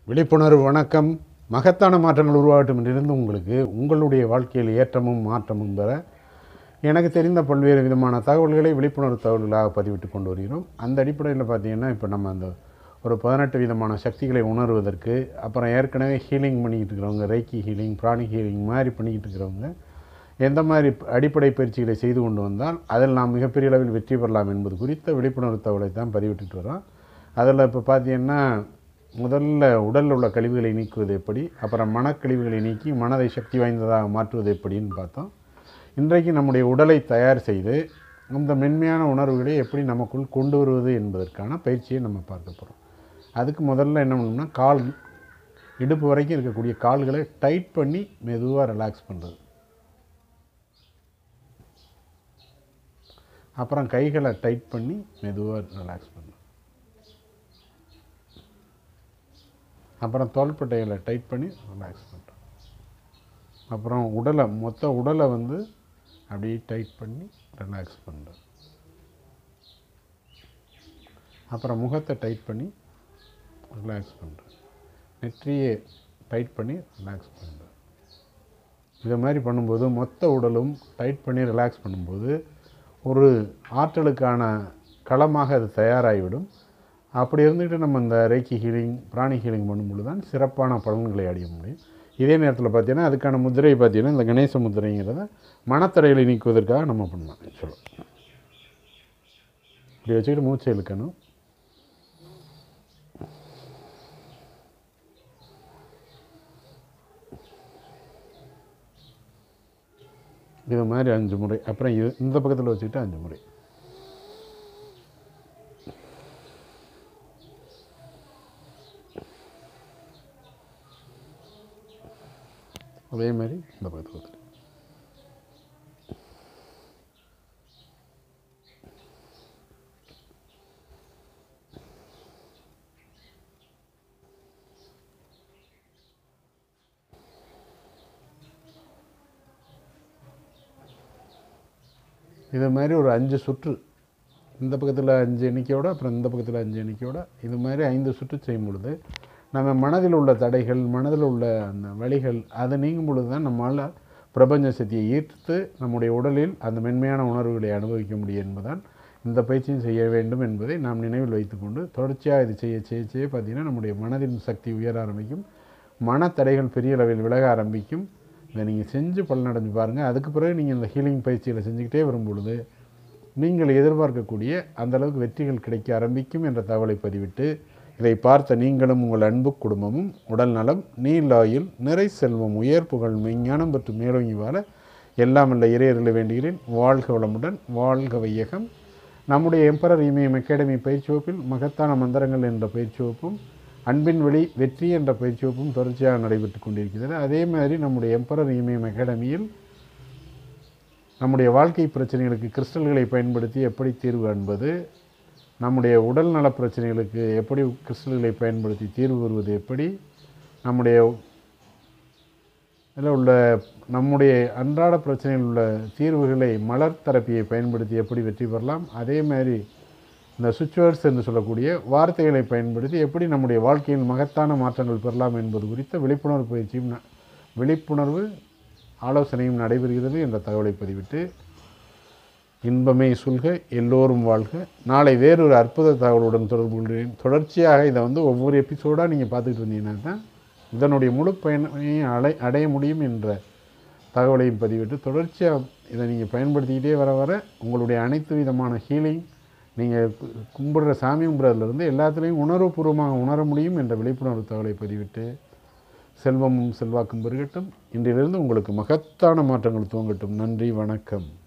விழிப்புணர்வு வணக்கம் மகத்தான மாற்றங்கள் உருவாகட்டும் என்றிருந்து உங்களுக்கு உங்களுடைய வாழ்க்கையில் ஏற்றமும் மாற்றமும் பெற எனக்கு தெரிந்த பல்வேறு விதமான தகவல்களை விழிப்புணர்வு தகவல்களாக பதிவிட்டு கொண்டு வருகிறோம் அந்த அடிப்படையில் பார்த்தீங்கன்னா இப்போ நம்ம அந்த ஒரு பதினெட்டு விதமான சக்திகளை உணர்வதற்கு அப்புறம் ஏற்கனவே ஹீலிங் பண்ணிக்கிட்டு இருக்கிறவங்க ரைக்கி ஹீலிங் பிராணி ஹீலிங் மாதிரி பண்ணிக்கிட்டு இருக்கிறவங்க எந்த மாதிரி அடிப்படை பயிற்சிகளை செய்து கொண்டு வந்தால் அதில் நாம் மிகப்பெரிய அளவில் வெற்றி பெறலாம் என்பது குறித்த விழிப்புணர்வு தகவலை தான் பதிவிட்டுட்டு வரோம் அதில் இப்போ பார்த்தீங்கன்னா முதல்ல உடலில் உள்ள கழிவுகளை நீக்குவது எப்படி அப்புறம் மனக்கழிவுகளை நீக்கி மனதை சக்தி வாய்ந்ததாக மாற்றுவது எப்படின்னு பார்த்தோம் இன்றைக்கு நம்முடைய உடலை தயார் செய்து அந்த மென்மையான உணர்வுகளை எப்படி நமக்குள் கொண்டு வருவது என்பதற்கான பயிற்சியை நம்ம பார்க்க போகிறோம் அதுக்கு முதல்ல என்ன பண்ணணும்னா கால் இடுப்பு வரைக்கும் இருக்கக்கூடிய கால்களை டைட் பண்ணி மெதுவாக ரிலாக்ஸ் பண்ணுறது அப்புறம் கைகளை டைட் பண்ணி மெதுவாக ரிலாக்ஸ் பண்ணுறது அப்புறம் தோள்பட்டைகளை டைட் பண்ணி ரிலாக்ஸ் பண்ணுறோம் அப்புறம் உடலை மொத்த உடலை வந்து அப்படியே டைட் பண்ணி ரிலாக்ஸ் பண்ணுறோம் அப்புறம் முகத்தை டைட் பண்ணி ரிலாக்ஸ் பண்ணுறோம் நெற்றியை டைட் பண்ணி ரிலாக்ஸ் பண்ணுறோம் இது மாதிரி பண்ணும்போது மொத்த உடலும் டைட் பண்ணி ரிலாக்ஸ் பண்ணும்போது ஒரு ஆற்றலுக்கான களமாக அது தயாராகிவிடும் அப்படி இருந்துக்கிட்டு நம்ம இந்த ரேக்கி ஹீலிங் பிராணி ஹீலிங் பண்ணும்பொழுது தான் சிறப்பான பலன்களை அடைய முடியும் இதே நேரத்தில் பார்த்தீங்கன்னா அதுக்கான முதிரை பார்த்தீங்கன்னா இந்த கணேச முதிரைங்கிறத மனத்தடைகளை நீக்குவதற்காக நம்ம பண்ணலாம் ஆக்சுவலாக இப்படி வச்சுக்கிட்டு மூச்சை இழுக்கணும் இது மாதிரி அஞ்சு முறை அப்புறம் இது இந்த பக்கத்தில் வச்சுக்கிட்டு அஞ்சு முறை அதே மாதிரி இந்த பக்கத்தில் வச்சுட்டு இது மாதிரி ஒரு அஞ்சு சுற்று இந்த பக்கத்தில் அஞ்சு எண்ணிக்கையோட அப்புறம் இந்த பக்கத்தில் அஞ்சு எண்ணிக்கையோட இது மாதிரி ஐந்து சுற்று செய்யும் பொழுது நம்ம மனதில் உள்ள தடைகள் மனதில் உள்ள அந்த வழிகள் அதை நீங்கும் பொழுது தான் நம்மால் பிரபஞ்ச சக்தியை ஈர்த்து நம்முடைய உடலில் அந்த மென்மையான உணர்வுகளை அனுபவிக்க முடியும் என்பதால் இந்த பயிற்சியும் செய்ய வேண்டும் என்பதை நாம் நினைவில் வைத்துக்கொண்டு தொடர்ச்சியாக இது செய்ய செய்ய செய்ய பார்த்திங்கன்னா நம்முடைய மனதின் சக்தி உயர ஆரம்பிக்கும் மனத்தடைகள் பெரிய அளவில் விலக ஆரம்பிக்கும் இதை நீங்கள் செஞ்சு பலனடைஞ்சு பாருங்கள் அதுக்கு பிறகு நீங்கள் இந்த ஹீலிங் பயிற்சிகளை செஞ்சுக்கிட்டே வரும் பொழுது நீங்கள் எதிர்பார்க்கக்கூடிய அந்த அளவுக்கு வெற்றிகள் கிடைக்க ஆரம்பிக்கும் என்ற தகவலை பதிவிட்டு இதை பார்த்த நீங்களும் உங்கள் அன்பு குடும்பமும் உடல் நலம் நீலாயில் நிறை செல்வம் உயர் புகழ் மெஞ்ஞானம் பெற்று மேலோங்கி வாழ எல்லாம் அல்ல இறையர்களை வேண்டுகிறேன் வாழ்க வளமுடன் வாழ்க வையகம் நம்முடைய எம்பரர் இமயம் அகாடமி பயிற்சி வகுப்பில் மகத்தான மந்திரங்கள் என்ற பயிற்சி வகுப்பும் அன்பின் வழி வெற்றி என்ற பயிற்சி வகுப்பும் தொடர்ச்சியாக நடைபெற்று கொண்டிருக்கிறது அதே மாதிரி நம்முடைய எம்பரர் இமயம் அகாடமியில் நம்முடைய வாழ்க்கை பிரச்சனைகளுக்கு கிறிஸ்டல்களை பயன்படுத்தி எப்படி தீர்வு காண்பது நம்முடைய உடல் நல பிரச்சனைகளுக்கு எப்படி கிறிஸ்டல்களை பயன்படுத்தி தீர்வு வருவது எப்படி நம்முடைய இதில் உள்ள நம்முடைய அன்றாட பிரச்சனையில் உள்ள தீர்வுகளை மலர் தெரப்பியை பயன்படுத்தி எப்படி வெற்றி பெறலாம் அதே மாதிரி இந்த சுவிட்ச்வேர்ட்ஸ் என்று சொல்லக்கூடிய வார்த்தைகளை பயன்படுத்தி எப்படி நம்முடைய வாழ்க்கையில் மகத்தான மாற்றங்கள் பெறலாம் என்பது குறித்த விழிப்புணர்வு பயிற்சியும் ந- விழிப்புணர்வு ஆலோசனையும் நடைபெறுகிறது என்ற தகவலை பதிவிட்டு இன்பமே சுல்க எல்லோரும் வாழ்க நாளை வேறொரு அற்புத தகவலுடன் தொடர்பு கொள்கிறேன் தொடர்ச்சியாக இதை வந்து ஒவ்வொரு எபிசோடாக நீங்கள் பார்த்துக்கிட்டு இருந்தீங்கன்னா தான் இதனுடைய முழு பயனையும் அடை அடைய முடியும் என்ற தகவலையும் பதிவிட்டு தொடர்ச்சியாக இதை நீங்கள் பயன்படுத்திக்கிட்டே வர வர உங்களுடைய அனைத்து விதமான ஹீலிங் நீங்கள் கும்பிடுற சாமி கும்பிட்றதுலேருந்து எல்லாத்துலேயும் உணர்வுபூர்வமாக உணர முடியும் என்ற விழிப்புணர்வு தகவலை பதிவிட்டு செல்வமும் செல்வாக்கும் பெருகட்டும் இன்றிலிருந்து உங்களுக்கு மகத்தான மாற்றங்கள் துவங்கட்டும் நன்றி வணக்கம்